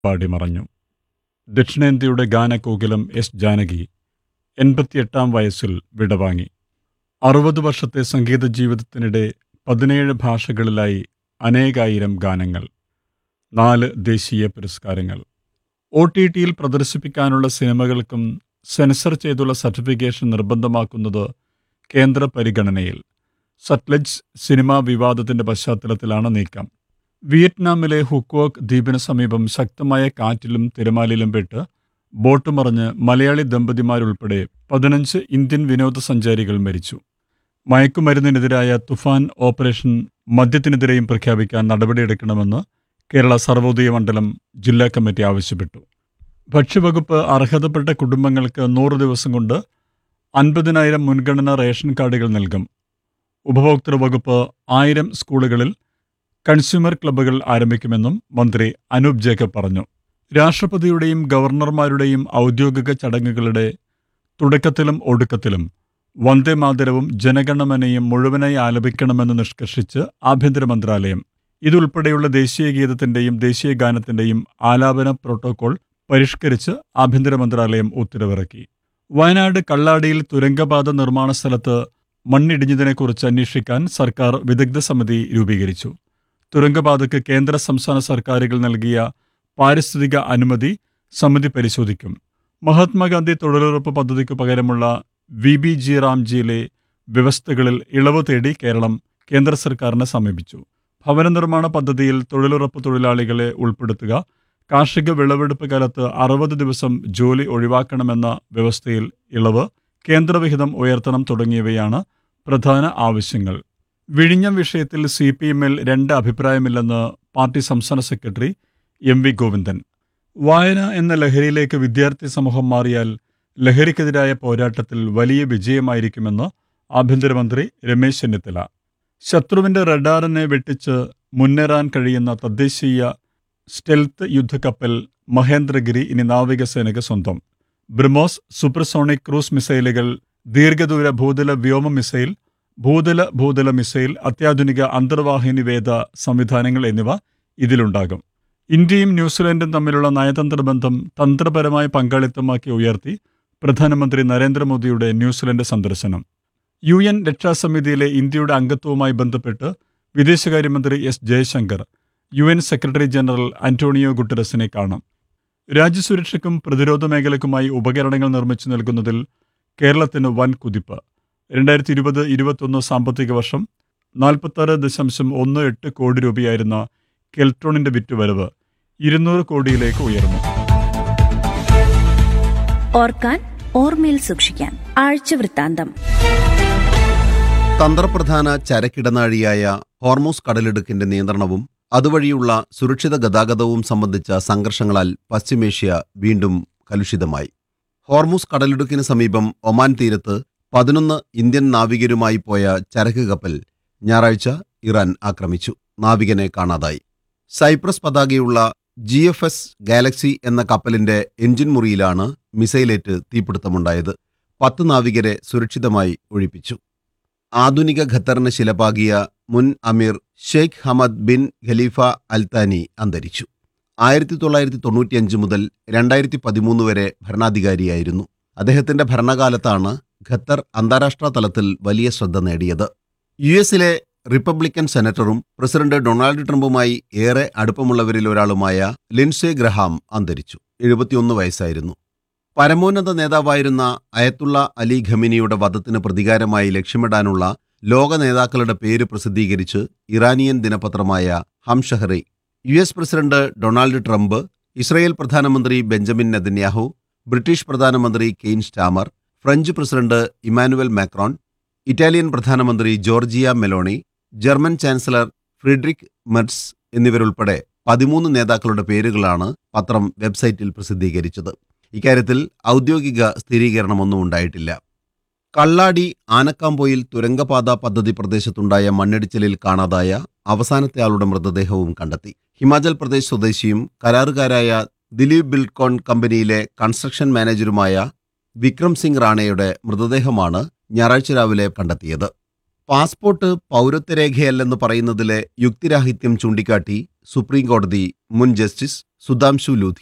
പാടി മറഞ്ഞു ദക്ഷിണേന്ത്യയുടെ ഗാനകോകിലം എസ് ജാനകി എൺപത്തിയെട്ടാം വയസ്സിൽ വിടവാങ്ങി അറുപത് വർഷത്തെ സംഗീത ജീവിതത്തിനിടെ പതിനേഴ് ഭാഷകളിലായി അനേകായിരം ഗാനങ്ങൾ നാല് ദേശീയ പുരസ്കാരങ്ങൾ ഒ ടി ടിയിൽ പ്രദർശിപ്പിക്കാനുള്ള സിനിമകൾക്കും സെൻസർ ചെയ്തുള്ള സർട്ടിഫിക്കേഷൻ നിർബന്ധമാക്കുന്നത് കേന്ദ്ര പരിഗണനയിൽ സത്ലജ് സിനിമാ വിവാദത്തിന്റെ പശ്ചാത്തലത്തിലാണ് നീക്കം വിയറ്റ്നാമിലെ ഹുക്വോക്ക് ദ്വീപിന് സമീപം ശക്തമായ കാറ്റിലും തിരമാലയിലും പെട്ട് ബോട്ട് മറിഞ്ഞ് മലയാളി ദമ്പതിമാരുൾപ്പെടെ പതിനഞ്ച് ഇന്ത്യൻ വിനോദസഞ്ചാരികൾ മരിച്ചു മയക്കുമരുന്നിനെതിരായ തുഫാൻ ഓപ്പറേഷൻ മദ്യത്തിനെതിരെയും പ്രഖ്യാപിക്കാൻ നടപടിയെടുക്കണമെന്ന് കേരള സർവോദയ മണ്ഡലം ജില്ലാ കമ്മിറ്റി ആവശ്യപ്പെട്ടു ഭക്ഷ്യവകുപ്പ് അർഹതപ്പെട്ട കുടുംബങ്ങൾക്ക് നൂറ് ദിവസം കൊണ്ട് അൻപതിനായിരം മുൻഗണനാ റേഷൻ കാർഡുകൾ നൽകും ഉപഭോക്തൃ വകുപ്പ് ആയിരം സ്കൂളുകളിൽ കൺസ്യൂമർ ക്ലബ്ബുകൾ ആരംഭിക്കുമെന്നും മന്ത്രി അനൂപ് ജേക്കബ് പറഞ്ഞു രാഷ്ട്രപതിയുടെയും ഗവർണർമാരുടെയും ഔദ്യോഗിക ചടങ്ങുകളുടെ തുടക്കത്തിലും ഒടുക്കത്തിലും വന്ദേ മാതരവും ജനഗണമനയും മുഴുവനായി ആലപിക്കണമെന്ന് നിഷ്കർഷിച്ച് ആഭ്യന്തര മന്ത്രാലയം ഇതുൾപ്പെടെയുള്ള ദേശീയ ഗീതത്തിന്റെയും ദേശീയ ഗാനത്തിന്റെയും ആലാപന പ്രോട്ടോകോൾ പരിഷ്കരിച്ച് ആഭ്യന്തര മന്ത്രാലയം ഉത്തരവിറക്കി വയനാട് കള്ളാടിയിൽ തുരങ്കപാത നിർമ്മാണ സ്ഥലത്ത് മണ്ണിടിഞ്ഞതിനെക്കുറിച്ച് അന്വേഷിക്കാൻ സർക്കാർ വിദഗ്ധ സമിതി രൂപീകരിച്ചു തുരങ്കപാതയ്ക്ക് കേന്ദ്ര സംസ്ഥാന സർക്കാരുകൾ നൽകിയ പാരിസ്ഥിതിക അനുമതി സമിതി പരിശോധിക്കും മഹാത്മാഗാന്ധി തൊഴിലുറപ്പ് പദ്ധതിക്ക് പകരമുള്ള വി ബി ജി റാംജിയിലെ വ്യവസ്ഥകളിൽ ഇളവ് തേടി കേരളം കേന്ദ്ര സർക്കാരിനെ സമീപിച്ചു ഭവന നിർമ്മാണ പദ്ധതിയിൽ തൊഴിലുറപ്പ് തൊഴിലാളികളെ ഉൾപ്പെടുത്തുക കാർഷിക വിളവെടുപ്പ് കാലത്ത് അറുപത് ദിവസം ജോലി ഒഴിവാക്കണമെന്ന വ്യവസ്ഥയിൽ ഇളവ് കേന്ദ്രവിഹിതം ഉയർത്തണം തുടങ്ങിയവയാണ് പ്രധാന ആവശ്യങ്ങൾ വിഴിഞ്ഞം വിഷയത്തിൽ സി പി എമ്മിൽ രണ്ട് അഭിപ്രായമില്ലെന്ന് പാർട്ടി സംസ്ഥാന സെക്രട്ടറി എം വി ഗോവിന്ദൻ വായന എന്ന ലഹരിയിലേക്ക് വിദ്യാർത്ഥി സമൂഹം മാറിയാൽ ലഹരിക്കെതിരായ പോരാട്ടത്തിൽ വലിയ വിജയമായിരിക്കുമെന്ന് ആഭ്യന്തരമന്ത്രി രമേശ് ചെന്നിത്തല ശത്രുവിന്റെ റഡാറിനെ വെട്ടിച്ച് മുന്നേറാൻ കഴിയുന്ന തദ്ദേശീയ സ്റ്റെൽത്ത് യുദ്ധക്കപ്പൽ മഹേന്ദ്രഗിരി ഇനി നാവികസേനയ്ക്ക് സ്വന്തം ബ്രഹ്മോസ് സൂപ്പർസോണിക് ക്രൂസ് മിസൈലുകൾ ദീർഘദൂര ഭൂതല വ്യോമ മിസൈൽ ഭൂതല ഭൂതല മിസൈൽ അത്യാധുനിക അന്തർവാഹിനി വേദ സംവിധാനങ്ങൾ എന്നിവ ഇതിലുണ്ടാകും ഇന്ത്യയും ന്യൂസിലൻഡും തമ്മിലുള്ള നയതന്ത്ര ബന്ധം തന്ത്രപരമായ പങ്കാളിത്തമാക്കി ഉയർത്തി പ്രധാനമന്ത്രി നരേന്ദ്രമോദിയുടെ ന്യൂസിലൻഡ് സന്ദർശനം യു എൻ രക്ഷാസമിതിയിലെ ഇന്ത്യയുടെ അംഗത്വവുമായി ബന്ധപ്പെട്ട് വിദേശകാര്യമന്ത്രി S Jaishankar U N secretary general Antonio ഗുട്ടറസിനെ കാണും രാജ്യസുരക്ഷയ്ക്കും പ്രതിരോധ മേഖലയ്ക്കുമായി ഉപകരണങ്ങൾ നിർമ്മിച്ചു നൽകുന്നതിൽ കേരളത്തിന് വൻ കുതിപ്പ് രണ്ടായിരത്തി ഇരുപത് ഇരുപത്തൊന്ന് സാമ്പത്തിക വർഷം നാൽപ്പത്താറ് ദശാംശം ഒന്ന് എട്ട് കോടി രൂപയായിരുന്ന കെൽട്രോണിന്റെ വിറ്റുവരവ് ഇരുന്നൂറ് കോടിയിലേക്ക് ഉയർന്നു ഓർക്കാൻ ഓർമ്മയിൽ സൂക്ഷിക്കാൻ ആഴ്ച വൃത്താന്തം തന്ത്രപ്രധാന ചരക്കിടനാഴിയായ ഹോർമൂസ് കടലിടുക്കിന്റെ നിയന്ത്രണവും അതുവഴിയുള്ള സുരക്ഷിത ഗതാഗതവും സംബന്ധിച്ച സംഘർഷങ്ങളാൽ പശ്ചിമേഷ്യ വീണ്ടും കലുഷിതമായി ഹോർമൂസ് കടലിടുക്കിന് സമീപം ഒമാൻ തീരത്ത് പതിനൊന്ന് ഇന്ത്യൻ നാവികരുമായി പോയ ചരക്ക് കപ്പൽ ഞായറാഴ്ച ഇറാൻ ആക്രമിച്ചു നാവികനെ കാണാതായി സൈപ്രസ് പതാകയുള്ള ജി എഫ് എസ് ഗാലക്സി എന്ന കപ്പലിന്റെ എഞ്ചിൻ മുറിയിലാണ് മിസൈലേറ്റ് തീപിടുത്തമുണ്ടായത് പത്ത് നാവികരെ സുരക്ഷിതമായി ഒഴിപ്പിച്ചു ആധുനിക ഖത്തറിന് ശിലപാകിയ മുൻ അമീർ Sheikh Hamad bin Khalifa Al Thani അന്തരിച്ചു ആയിരത്തി തൊള്ളായിരത്തി തൊണ്ണൂറ്റിയഞ്ച് മുതൽ രണ്ടായിരത്തി പതിമൂന്ന് വരെ ഭരണാധികാരിയായിരുന്നു അദ്ദേഹത്തിന്റെ ഭരണകാലത്താണ് ഖത്തർ അന്താരാഷ്ട്ര തലത്തിൽ വലിയ ശ്രദ്ധ നേടിയത് യു എസിലെ റിപ്പബ്ലിക്കൻ സെനറ്ററും പ്രസിഡന്റ് ഡൊണാൾഡ് ട്രംപുമായി ഏറെ അടുപ്പമുള്ളവരിൽ ഒരാളുമായ ലിൻസെ ഗ്രഹാം അന്തരിച്ചു എഴുപത്തിയൊന്ന് വയസ്സായിരുന്നു പരമോന്നത നേതാവായിരുന്ന അയത്തുള്ള അലി ഖമിനിയുടെ വധത്തിന് പ്രതികാരമായി ലക്ഷ്യമിടാനുള്ള ലോക നേതാക്കളുടെ പേര് പ്രസിദ്ധീകരിച്ച് ഇറാനിയൻ ദിനപത്രമായ Hamshahri U S president Donald Trump Israel പ്രധാനമന്ത്രി ബെഞ്ചമിൻ നെതന്യാഹു ബ്രിട്ടീഷ് പ്രധാനമന്ത്രി Keir Starmer French president Emmanuel Macron Italian പ്രധാനമന്ത്രി Giorgia Meloni German chancellor Friedrich Merz എന്നിവരുൾപ്പെടെ പതിമൂന്ന് നേതാക്കളുടെ പേരുകളാണ് പത്രം വെബ്സൈറ്റിൽ പ്രസിദ്ധീകരിച്ചത് ഇക്കാര്യത്തിൽ ഔദ്യോഗിക സ്ഥിരീകരണമൊന്നും ഉണ്ടായിട്ടില്ല കള്ളാടി ആനക്കാമ്പോയിൽ തുരങ്കപാത പദ്ധതി പ്രദേശത്തുണ്ടായ മണ്ണിടിച്ചിലിൽ കാണാതായ അവസാനത്തെ ആളുടെ മൃതദേഹവും കണ്ടെത്തി ഹിമാചൽ പ്രദേശ് സ്വദേശിയും കരാറുകാരായ ദിലീപ് ബിൽഡ്കോൺ കമ്പനിയിലെ കൺസ്ട്രക്ഷൻ മാനേജരുമായ വിക്രം സിംഗ് റാണയുടെ മൃതദേഹമാണ് ഞായറാഴ്ച രാവിലെ കണ്ടെത്തിയത് പാസ്പോർട്ട് പൗരത്വരേഖയല്ലെന്ന് പറയുന്നതിലെ യുക്തിരാഹിത്യം ചൂണ്ടിക്കാട്ടി സുപ്രീം കോടതി മുൻ ജസ്റ്റിസ് സുധാംശു ലൂധി